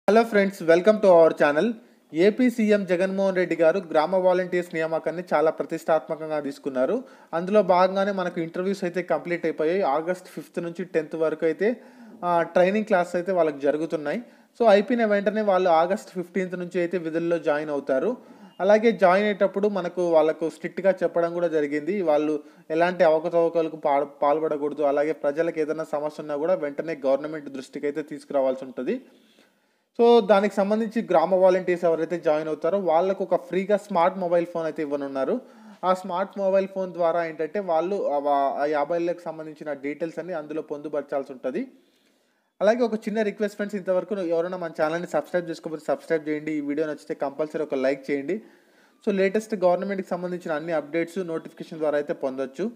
hello friends welcome to our channel AP CM Jaganmohan Reddy గారు గ్రామ volunteers నియామకాన్ని చాలా ప్రతిష్టాత్మకంగా తీసుకున్నారు అందులో భాగంగానే మనకు ఇంటర్వ్యూస్ అయితే కంప్లీట్ అయిపోయాయి ఆగస్ట్ ఫిఫ్త్ నుంచి టెన్త్ వరకు అయితే ఆ, ట్రైనింగ్ క్లాస్ అయితే వాళ్ళకి జరుగుతున్నాయి సో అయిపోయిన వెంటనే వాళ్ళు ఆగస్ట్ ఫిఫ్టీన్త్ నుంచి అయితే విధుల్లో జాయిన్ అవుతారు అలాగే జాయిన్ అయ్యేటప్పుడు మనకు వాళ్ళకు స్ట్రిక్ట్గా చెప్పడం కూడా జరిగింది వాళ్ళు ఎలాంటి అవకతవకలకు పా పాల్పడకూడదు అలాగే ప్రజలకు ఏదైనా సమస్య ఉన్నా కూడా వెంటనే గవర్నమెంట్ దృష్టికి అయితే తీసుకురావాల్సి ఉంటుంది సో దానికి సంబంధించి గ్రామ వాలంటీర్స్ ఎవరైతే జాయిన్ అవుతారో వాళ్ళకు ఒక ఫ్రీగా స్మార్ట్ మొబైల్ ఫోన్ అయితే ఇవ్వనున్నారు ఆ స్మార్ట్ మొబైల్ ఫోన్ ద్వారా ఏంటంటే వాళ్ళు ఆ వా- ఆ యాభై ఏళ్ళకి సంబంధించిన డీటెయిల్స్ అన్ని అందులో పొందుపరచాల్సి ఉంటుంది అలాగే ఒక చిన్న రిక్వెస్ట్ ఫ్రెండ్స్ ఇంతవరకు ఎవరైనా మన ఛానల్ని సబ్స్క్రైబ్ చేసుకోకపోతే సబ్స్క్రైబ్ చేయండి ఈ వీడియో నచ్చితే కంపల్సరీ ఒక లైక్ చేయండి సో లేటెస్ట్ గవర్నమెంట్కి సంబంధించిన అన్ని అప్డేట్స్ నోటిఫికేషన్ ద్వారా అయితే పొందొచ్చు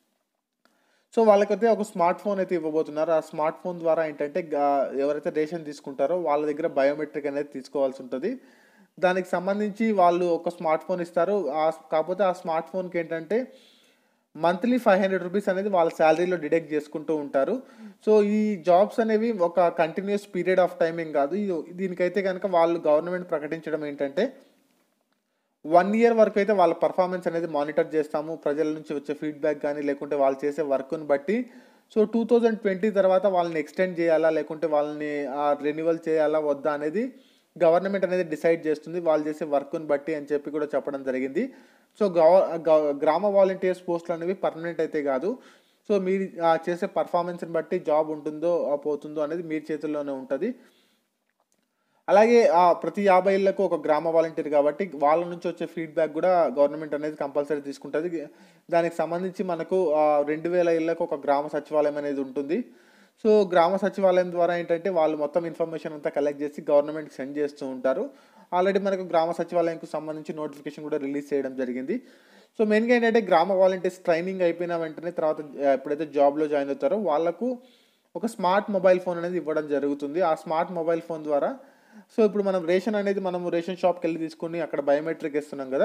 సో వాళ్ళకైతే ఒక స్మార్ట్ ఫోన్ అయితే ఇవ్వబోతున్నారు ఆ స్మార్ట్ ఫోన్ ద్వారా ఏంటంటే గా- ఎవరైతే రేషన్ తీసుకుంటారో వాళ్ళ దగ్గర బయోమెట్రిక్ అనేది తీసుకోవాల్సి ఉంటుంది దానికి సంబంధించి వాళ్ళు ఒక స్మార్ట్ ఫోన్ ఇస్తారు ఆ కాకపోతే ఆ స్మార్ట్ ఫోన్కి ఏంటంటే మంత్లీ ఫైవ్ హండ్రెడ్ రూపీస్ అనేది వాళ్ళ శాలరీలో డిడక్ట్ చేసుకుంటూ ఉంటారు సో ఈ జాబ్స్ అనేవి ఒక కంటిన్యూస్ పీరియడ్ ఆఫ్ టైమింగ్ కాదు ఇది- దీనికైతే కనుక వాళ్ళు గవర్నమెంట్ ప్రకటించడం ఏంటంటే వన్ ఇయర్ వరకు అయితే వాళ్ళ పర్ఫార్మెన్స్ అనేది మానిటర్ చేస్తాము ప్రజల నుంచి వచ్చే ఫీడ్బ్యాక్ కానీ లేకుంటే వాళ్ళు చేసే వర్క్ని బట్టి సో టూ థౌజండ్ ట్వంటీ తర్వాత వాళ్ళని ఎక్స్టెండ్ చేయాలా లేకుంటే వాళ్ళని రెన్యువల్ చేయాలా వద్దా అనేది గవర్నమెంట్ అనేది డిసైడ్ చేస్తుంది వాళ్ళు చేసే వర్క్ని బట్టి అని చెప్పి కూడా చెప్పడం జరిగింది సో గవ గ- గ్రామ వాలంటీర్స్ పోస్టులు అనేవి పర్మనెంట్ అయితే కాదు సో మీరు ఆ, చేసే పర్ఫార్మెన్స్ని బట్టి జాబ్ ఉంటుందో ఆ, పోతుందో అనేది మీ చేతుల్లోనే ఉంటుంది అలాగే ఆ ప్రతి యాభై ఇళ్లకు ఒక గ్రామ వాలంటీర్ కాబట్టి వాళ్ళ నుంచి వచ్చే ఫీడ్బ్యాక్ కూడా గవర్నమెంట్ అనేది కంపల్సరీ తీసుకుంటుంది దానికి సంబంధించి మనకు ఆ, రెండు వేల ఇళ్లకు ఒక గ్రామ సచివాలయం అనేది ఉంటుంది సో గ్రామ సచివాలయం ద్వారా ఏంటంటే వాళ్ళు మొత్తం ఇన్ఫర్మేషన్ అంతా కలెక్ట్ చేసి గవర్నమెంట్కి సెండ్ చేస్తూ ఉంటారు ఆల్రెడీ మనకు గ్రామ సచివాలయంకు సంబంధించి నోటిఫికేషన్ కూడా రిలీజ్ చేయడం జరిగింది సో మెయిన్గా ఏంటంటే గ్రామ వాలంటీర్స్ ట్రైనింగ్ అయిపోయిన వెంటనే తర్వాత ఆ, ఎప్పుడైతే జాబ్లో జాయిన్ అవుతారో వాళ్ళకు ఒక స్మార్ట్ మొబైల్ ఫోన్ అనేది ఇవ్వడం జరుగుతుంది ఆ స్మార్ట్ మొబైల్ ఫోన్ ద్వారా సో ఇప్పుడు మనం రేషన్ అనేది మనం రేషన్ షాప్కి వెళ్ళి తీసుకుని అక్కడ బయోమెట్రిక్ ఇస్తున్నాం కదా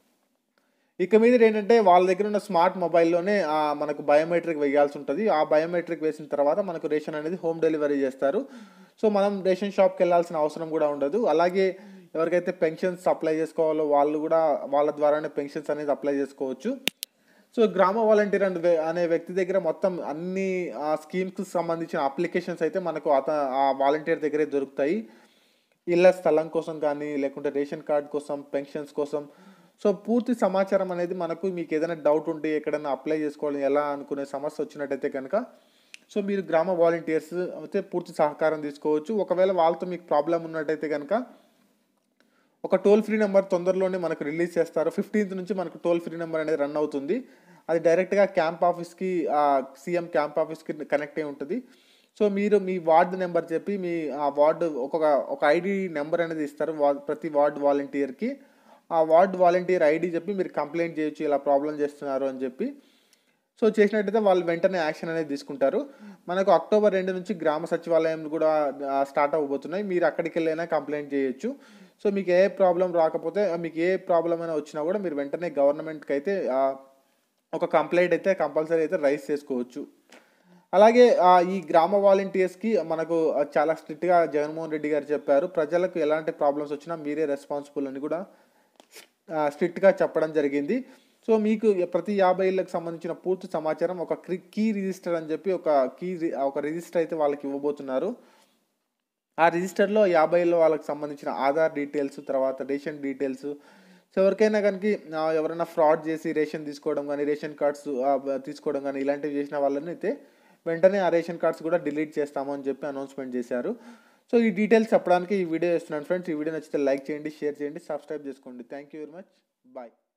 ఇక మీద ఏంటంటే వాళ్ళ దగ్గర ఉన్న స్మార్ట్ మొబైల్లోనే ఆ, మనకు బయోమెట్రిక్ వేయాల్సి ఉంటుంది ఆ బయోమెట్రిక్ వేసిన తర్వాత మనకు రేషన్ అనేది హోమ్ డెలివరీ చేస్తారు సో మనం రేషన్ షాప్కి వెళ్ళాల్సిన అవసరం కూడా ఉండదు అలాగే ఎవరికైతే పెన్షన్స్ అప్లై చేసుకోవాలో వాళ్ళు కూడా వాళ్ళ ద్వారానే పెన్షన్స్ అనేది అప్లై చేసుకోవచ్చు సో గ్రామ వాలంటీర్ అండ్ వే- అనే వ్యక్తి దగ్గర మొత్తం అన్ని ఆ స్కీమ్స్కి సంబంధించిన అప్లికేషన్స్ అయితే మనకు అత ఆ వాలంటీర్ దగ్గరే దొరుకుతాయి ఇళ్ళ స్థలం కోసం కానీ లేకుంటే రేషన్ కార్డ్ కోసం పెన్షన్స్ కోసం సో పూర్తి సమాచారం అనేది మనకు మీకు ఏదైనా డౌట్ ఉంటే ఎక్కడైనా అప్లై చేసుకోవాలి ఎలా అనుకునే సమస్య వచ్చినట్టయితే కనుక సో మీరు గ్రామ వాలంటీర్స్ అయితే పూర్తి సహకారం తీసుకోవచ్చు ఒకవేళ వాళ్ళతో మీకు ప్రాబ్లం ఉన్నట్టయితే కనుక ఒక టోల్ ఫ్రీ నెంబర్ తొందరలోనే మనకు రిలీజ్ చేస్తారు ఫిఫ్టీన్త్ నుంచి మనకు టోల్ ఫ్రీ నెంబర్ అనేది రన్ అవుతుంది అది డైరెక్ట్గా క్యాంప్ ఆఫీస్కి సీఎం క్యాంప్ ఆఫీస్కి కనెక్ట్ అయి ఉంటుంది సో మీరు మీ వార్డు నెంబర్ చెప్పి మీ ఆ వార్డు ఒక్కొక్క ఒక ఐడి నెంబర్ అనేది ఇస్తారు వా- ప్రతి వార్డు వాలంటీర్కి ఆ వార్డు వాలంటీర్ ఐడి చెప్పి మీరు కంప్లైంట్ చేయొచ్చు ఇలా ప్రాబ్లం చేస్తున్నారు అని చెప్పి సో చేసినట్టయితే వాళ్ళు వెంటనే యాక్షన్ అనేది తీసుకుంటారు మనకు అక్టోబర్ రెండు నుంచి గ్రామ సచివాలయం కూడా ఆ, స్టార్ట్ అవ్వబోతున్నాయి మీరు అక్కడికి వెళ్ళైనా కంప్లైంట్ చేయొచ్చు సో మీకు ఏ ప్రాబ్లం రాకపోతే ఆ, మీకు ఏ ప్రాబ్లం అయినా వచ్చినా కూడా మీరు వెంటనే గవర్నమెంట్కి అయితే ఆ, ఒక కంప్లైంట్ అయితే కంపల్సరీ అయితే రైజ్ చేసుకోవచ్చు అలాగే ఆ, ఈ గ్రామ వాలంటీర్స్కి మనకు ఆ, చాలా స్ట్రిక్ట్గా జగన్మోహన్ రెడ్డి గారు చెప్పారు ప్రజలకు ఎలాంటి ప్రాబ్లమ్స్ వచ్చినా మీరే రెస్పాన్సిబుల్ అని కూడా స్ట్రిక్ట్గా చెప్పడం జరిగింది సో మీకు ప్రతి యాభై ఏళ్ళకి సంబంధించిన పూర్తి సమాచారం ఒక కీ రిజిస్టర్ అని చెప్పి ఒక కీ ఒక రిజిస్టర్ అయితే వాళ్ళకి ఇవ్వబోతున్నారు ఆ రిజిస్టర్లో యాభై ఏళ్ళ వాళ్ళకి సంబంధించిన ఆధార్ డీటెయిల్స్ తర్వాత రేషన్ డీటెయిల్స్ సో ఎవరికైనా కనుక ఆ, ఎవరైనా ఫ్రాడ్ చేసి రేషన్ తీసుకోవడం కానీ రేషన్ కార్డ్స్ ఆ, బ- తీసుకోవడం కానీ ఇలాంటివి చేసిన వాళ్ళని అయితే వెంటనే ఆ రేషన్ కార్డ్స్ కూడా డిలీట్ చేస్తాము అని చెప్పి అనౌన్స్మెంట్ చేశారు సో ఈ డీటెయిల్స్ చెప్పడానికి ఈ వీడియో చేస్తున్నాను ఫ్రెండ్స్ ఈ వీడియో నచ్చితే లైక్ చేయండి షేర్ చేయండి సబ్స్క్రైబ్ చేసుకోండి thank you very much bye